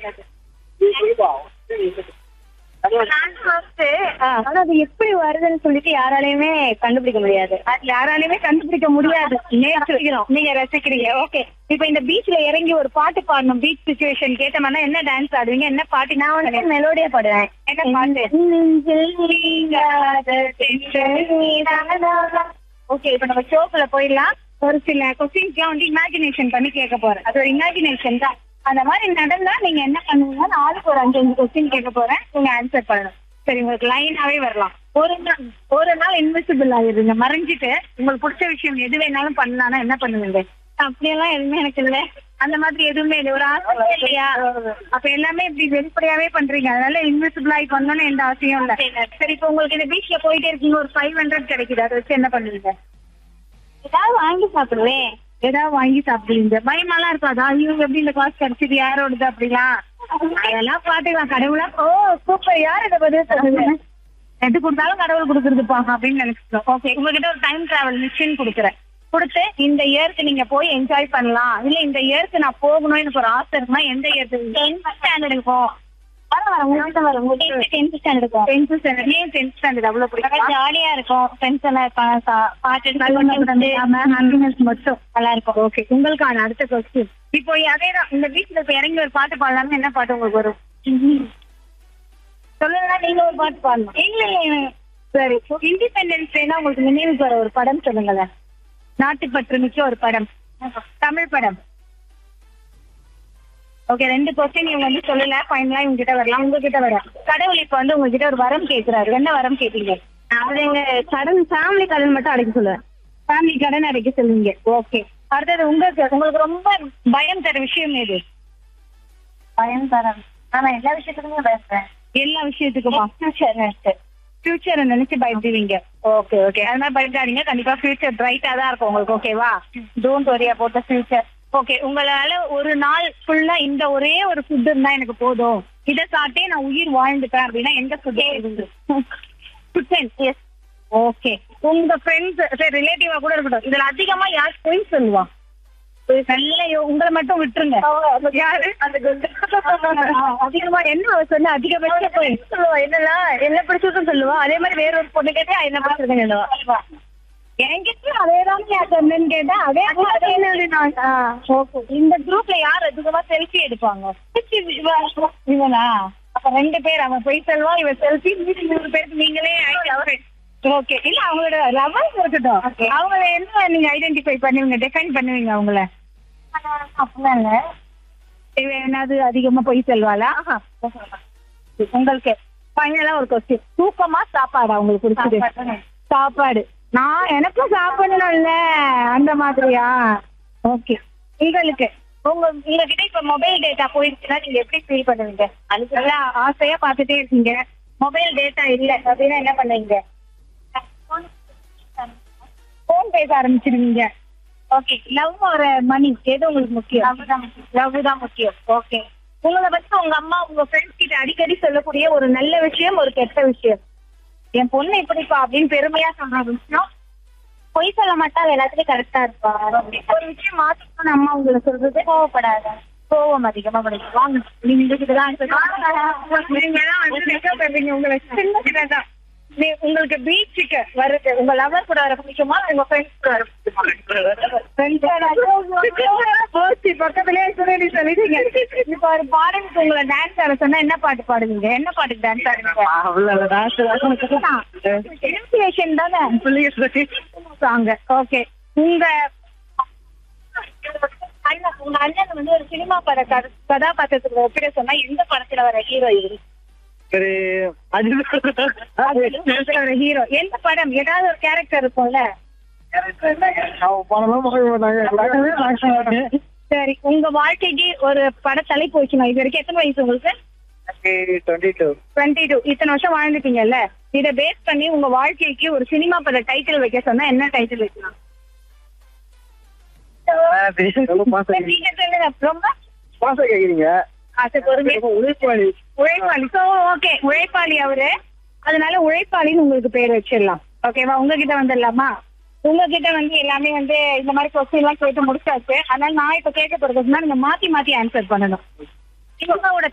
ஆனா அது எப்படி வருதுன்னு சொல்லிட்டு யாராலையுமே கண்டுபிடிக்க முடியாது அது யாராலையுமே கண்டுபிடிக்க முடியாது ரசிக்கிறோம் நீங்க ரசிக்கிறீங்க ஓகே இப்ப இந்த பீச்ல இறங்கி ஒரு பாட்டு பாடணும் பீச் சுச்சுவேஷன் கேட்டோம்னா என்ன டான்ஸ் ஆடுவீங்க என்ன பாட்டு நான் வந்து மெலோடியா பாடுவேன் என்ன பாட்டு ஓகே இப்ப நம்ம ஷோக்குள்ள போயிடலாம் ஒரு சில கொஸ்டின்ஸ்லாம் வந்து இமேஜினேஷன் பண்ணி கேட்க போறேன் அது ஒரு இமேஜினேஷன் தான் அந்த மாதிரி நடந்தா நீங்க என்ன பண்ணுவீங்க நாளுக்கு ஒரு அஞ்சு அஞ்சு கொஸ்டின் கேட்க போறேன் நீங்க ஆன்சர் பண்ணணும் சரி உங்களுக்கு லைனாவே வரலாம் ஒரு நாள் ஒரு நாள் இன்விசிபிள் ஆயிருங்க மறைஞ்சிட்டு உங்களுக்கு பிடிச்ச விஷயம் எது வேணாலும் பண்ணலாம்னா என்ன பண்ணுவீங்க அப்படியெல்லாம் எதுவுமே எனக்கு இல்ல அந்த மாதிரி எதுவுமே இல்லை ஒரு ஆசை இல்லையா அப்ப எல்லாமே இப்படி வெளிப்படையாவே பண்றீங்க அதனால இன்விசிபிள் ஆகி பண்ணணும்னு எந்த அவசியம் இல்ல சரி இப்ப உங்களுக்கு இந்த பீச்ல போயிட்டே இருக்கீங்க ஒரு ஃபைவ் ஹண்ட்ரட் கிடைக்குது அதை வச்சு என்ன பண்ணுவீங்க ஏதாவது வாங்கி சாப்பிடுவேன் ஏதாவது வாங்கி சாப்பிடுவீங்க பயமாலாம் இருக்காதா இவங்க எப்படி இந்த காசு கிடைச்சது யாரோடது அப்படிலாம் அதெல்லாம் பாத்துக்கலாம் கடவுளா ஓ சூப்பர் யார் இதை பதில் சொல்லுங்க எது கொடுத்தாலும் கடவுள் கொடுக்குறதுப்பா அப்படின்னு நினைச்சிட்டோம் ஓகே உங்ககிட்ட ஒரு டைம் டிராவல் மிஷின் கொடுக்குறேன் கொடுத்து இந்த இயருக்கு நீங்க போய் என்ஜாய் பண்ணலாம் இல்ல இந்த இயருக்கு நான் போகணும் எனக்கு ஒரு ஆசை இருக்குன்னா எந்த இயருக்கு டென்த் ஸ்டாண்டர்டுக்கு போ வர வர உங்ககிட்ட வர உங்ககிட்ட டென்த் ஸ்டாண்டர்ட் இருக்கும் டென்த் ஸ்டாண்டர்ட் ஏன் டென்த் ஸ்டாண்டர்ட் அவ்வளவு பிடிக்கும் ஜாலியா இருக்கும் ஃப்ரெண்ட்ஸ் எல்லாம் இருப்பாங்க சா- பாட்டு ஹாப்பினஸ் மட்டும் நல்லா இருக்கும் ஓகே உங்களுக்கான அடுத்த கொஸ்டின் இப்போ அதேதான் இந்த வீட்டுல இப்ப இறங்கி ஒரு பாட்டு பாடலாம்னு என்ன பாட்டு உங்களுக்கு வரும் சொல்லுங்க நீங்க ஒரு பாட்டு பாடணும் இல்ல இல்ல சரி இண்டிபெண்டன்ஸ் டேனா உங்களுக்கு நினைவுக்கு வர ஒரு படம் சொல்லுங்களேன் நாட்டுப்பற்று மிக்க ஒரு படம் தமிழ் படம் ஓகே ரெண்டு கொஸ்டின் இவங்க வந்து சொல்லல ஃபைனலா இவங்க கிட்ட வரலாம் உங்ககிட்ட வர கடவுள் இப்ப வந்து உங்ககிட்ட ஒரு வரம் கேக்குறாரு என்ன வரம் கேட்டீங்க அது எங்க கடன் ஃபேமிலி கடன் மட்டும் அடைக்க சொல்லுவேன் ஃபேமிலி கடன் அடைக்க சொல்லுவீங்க ஓகே அடுத்தது உங்களுக்கு உங்களுக்கு ரொம்ப பயம் தர விஷயம் எது பயம் தரேன் ஆனா எல்லா விஷயத்துக்குமே பயப்படுறேன் எல்லா விஷயத்துக்குமா ஃபியூச்சரை நினைச்சு பயப்படுவீங்க ஓகே ஓகே அதனால பயப்படாதீங்க கண்டிப்பா ஃபியூச்சர் பிரைட்டா தான் இருக்கும் உங்களுக்கு ஓகேவா don't worry about the future okay உங்களால ஒரு நாள் ஃபுல்லா இந்த ஒரே ஒரு ஃபுட் இருந்தா எனக்கு போதும் இதை சாப்பிட்டே நான் உயிர் வாழ்ந்துப்பேன் அப்படின்னா எந்த ஃபுட் சிக்கன் எஸ் ஓகே உங்க ஃப்ரெண்ட்ஸ் சரி ரிலேட்டிவா கூட இருக்கட்டும் இதுல அதிகமா யார் பொய் சொல்லுவா நல்ல யோ- உங்களை மட்டும் விட்டுருங்க யாரு அந்த அதிகமா என்ன அவ சொன்ன அதிகபட்ச போய் சொல்லுவா என்னன்னா என்ன பிடிச்சிருக்குன்னு சொல்லுவா அதே மாதிரி வேற ஒரு பொண்ணு கேட்டா என்ன பிடிச்சிருக்குன்னு சொல்லுவா என்கிட்ட அதேதான் யார் சொன்னேன்னு கேட்டா அதே மாதிரி நான் ஓகே இந்த குரூப்ல யார் அதிகமா செல்ஃபி எடுப்பாங்க இவனா அப்ப ரெண்டு பேர் அவன் போய் செல்வா இவன் செல்ஃபி மீதி நூறு பேருக்கு நீங்களே ஓகே இல்ல அவங்களோட லவர்ஸ் இருக்கட்டும் அவங்கள என்ன நீங்க ஐடென்டிஃபை பண்ணுவீங்க டிஃபைன் பண்ணுவீங்க அவங்கள அப்படிலாம் இல்ல இவ என்னது அதிகமா போய் செல்வாளா உங்களுக்கு ஃபைனலா ஒரு கொஸ்டின் தூக்கமா சாப்பாடா உங்களுக்கு பிடிச்சது சாப்பாடு. சாப்பாடு நான் எனக்கும் சாப்பிடணும்ல அந்த மாதிரியா ஓகே உங்களுக்கு உங்க உங்ககிட்ட இப்ப மொபைல் டேட்டா போயிருச்சுன்னா நீங்க எப்படி ஃபீல் பண்ணுவீங்க அதுக்கு நல்லா ஆசையா பார்த்துட்டே இருக்கீங்க மொபைல் டேட்டா இல்ல அப்படின்னா என்ன பண்ணுவீங்க போன் பேச ஆரம்பிச்சிருவீங்க ஓகே லவ் ஒரு மணி எது உங்களுக்கு முக்கியம் லவ் தான் முக்கியம் ஓகே உங்களை பத்தி உங்க அம்மா உங்க ஃப்ரெண்ட்ஸ் கிட்ட அடிக்கடி சொல்லக்கூடிய ஒரு நல்ல விஷயம் ஒரு கெட்ட விஷயம் என் பொண்ணு இப்படிப்பா அப்படின்னு பெருமையா சொல்ற விஷயம் பொய் சொல்ல மாட்டா அவ எல்லாத்துலயும் கரெக்டா இருப்பா ஒரு விஷயம் மாத்திக்கணும்னு அம்மா உங்களை சொல்றது கோவப்படாத கோவம் அதிகமா படிக்கும் வாங்க நீங்க இதுக்கு தான் நீங்க தான் வந்து makeup பண்ணுவீங்க உங்களை சின்ன தான் நீ- உங்களுக்கு பீச்சுக்கு வருது உங்க லவர் கூட வர பிடிக்குமா உங்க ஃப்ரெண்ட்ஸ் கூட வர பிடிக்குமா பக்கத்துலயே சுரேடி சொல்லிட்டீங்க இப்ப ஒரு பாடலுக்கு உங்களை டான்ஸ் ஆட சொன்னா என்ன பாட்டு பாடுவீங்க என்ன பாட்டுக்கு டான்ஸ் ஆடுவீங்க இன்ஸ்பிரேஷன் தானே சாங் ஓகே உங்க அண்ணன் உங்க அண்ணன் வந்து ஒரு சினிமா பட கத- கதாபாத்திரத்துக்கு ஒப்பிட சொன்னா எந்த படத்துல வர ஹீரோ இது சரி அது ஒரு ஹீரோ எந்த படம் ஏதாவது ஒரு கேரக்டர் இருக்கும்ல அவன் பணம்லாம் பார்க்க மாட்டாங்க எல்லாமே action ஆனு. சரி உங்க வாழ்க்கைக்கு ஒரு பட தலைப்பு வச்சுக்கணும் இது வரைக்கும் எத்தனை வயசு உங்களுக்கு எனக்கு 22 டுவெண்ட்டி டூ இத்தனை வருஷம் வாழ்ந்துட்டீங்கல்ல இத பேஸ் பண்ணி உங்க வாழ்க்கைக்கு ஒரு சினிமா பட டைட்டில் வைக்க சொன்னா என்ன டைட்டில் வைக்கலாம் ஆ, தெரியும். ரொம்ப பாசம் சரி, நீங்க சொல்லுங்க ரொம்ப பாசம் கேக்குறீங்க ஆசை பொறுமை ரொம்ப உழைப்பாளி உழைப்பாளி சோ ஓகே உழைப்பாளி அவரு அதனால உழைப்பாளின்னு உங்களுக்கு பேர் வச்சிடலாம் ஓகேவா உங்ககிட்ட வந்துடலாமா உங்ககிட்ட வந்து எல்லாமே வந்து இந்த மாதிரி கொஸ்டின் எல்லாம் கேட்டு முடிச்சாச்சு அதனால நான் இப்ப கேட்க போறது நீங்க மாத்தி மாத்தி ஆன்சர் பண்ணணும் இவங்களோட